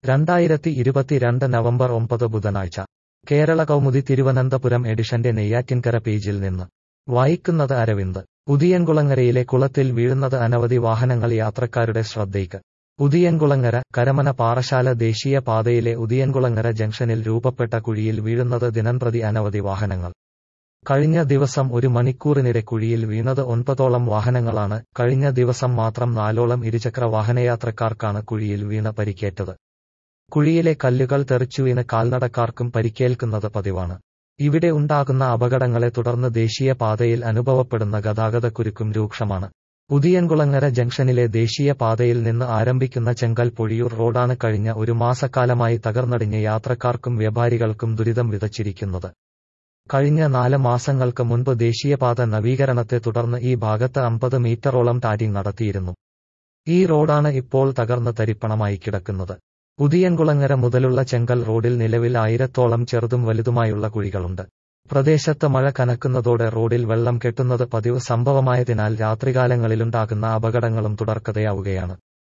രണ്ടായിരത്തി ഇരുപത്തിരണ്ട് നവംബർ ഒമ്പത് ബുധനാഴ്ച കേരള കൗമുദി തിരുവനന്തപുരം എഡിഷന്റെ നെയ്യാറ്റിൻകര പേജിൽ നിന്ന് വായിക്കുന്നത് അരവിന്ദ് ഉദിയൻകുളങ്ങരയിലെ കുളത്തിൽ വീഴുന്നത് അനവധി വാഹനങ്ങൾ യാത്രക്കാരുടെ ശ്രദ്ധയ്ക്ക് ഉദിയൻകുളങ്ങര കരമന പാറശാല ദേശീയ പാതയിലെ ഉദിയൻകുളങ്ങര ജംഗ്ഷനിൽ രൂപപ്പെട്ട കുഴിയിൽ വീഴുന്നത് ദിനംപ്രതി അനവധി വാഹനങ്ങൾ കഴിഞ്ഞ ദിവസം ഒരു മണിക്കൂറിനിടെ കുഴിയിൽ വീണത് ഒൻപതോളം വാഹനങ്ങളാണ് കഴിഞ്ഞ ദിവസം മാത്രം നാലോളം ഇരുചക്ര വാഹനയാത്രക്കാർക്കാണ് കുഴിയിൽ വീണ് പരിക്കേറ്റത് കുഴിയിലെ കല്ലുകൾ തെറിച്ചുവീണ് കാൽനടക്കാർക്കും പരിക്കേൽക്കുന്നത് പതിവാണ് ഇവിടെ ഉണ്ടാകുന്ന അപകടങ്ങളെ തുടർന്ന് ദേശീയ പാതയിൽ അനുഭവപ്പെടുന്ന ഗതാഗതക്കുരുക്കും രൂക്ഷമാണ് ഉദിയൻകുളങ്ങര ജംഗ്ഷനിലെ ദേശീയ പാതയിൽ നിന്ന് ആരംഭിക്കുന്ന ചെങ്കൽ പൊഴിയൂർ റോഡാണ് കഴിഞ്ഞ ഒരു മാസക്കാലമായി തകർന്നടിഞ്ഞ് യാത്രക്കാർക്കും വ്യാപാരികൾക്കും ദുരിതം വിതച്ചിരിക്കുന്നത് കഴിഞ്ഞ നാല് മാസങ്ങൾക്ക് മുൻപ് ദേശീയപാത നവീകരണത്തെ തുടർന്ന് ഈ ഭാഗത്ത് അമ്പത് മീറ്ററോളം ടാരിങ് നടത്തിയിരുന്നു ഈ റോഡാണ് ഇപ്പോൾ തകർന്ന് തരിപ്പണമായി കിടക്കുന്നത് ഉദിയൻകുളങ്ങര മുതലുള്ള ചെങ്കൽ റോഡിൽ നിലവിൽ ആയിരത്തോളം ചെറുതും വലുതുമായുള്ള കുഴികളുണ്ട് പ്രദേശത്ത് മഴ കനക്കുന്നതോടെ റോഡിൽ വെള്ളം കെട്ടുന്നത് പതിവ് സംഭവമായതിനാൽ രാത്രികാലങ്ങളിലുണ്ടാകുന്ന അപകടങ്ങളും തുടർക്കഥയാവുകയാണ്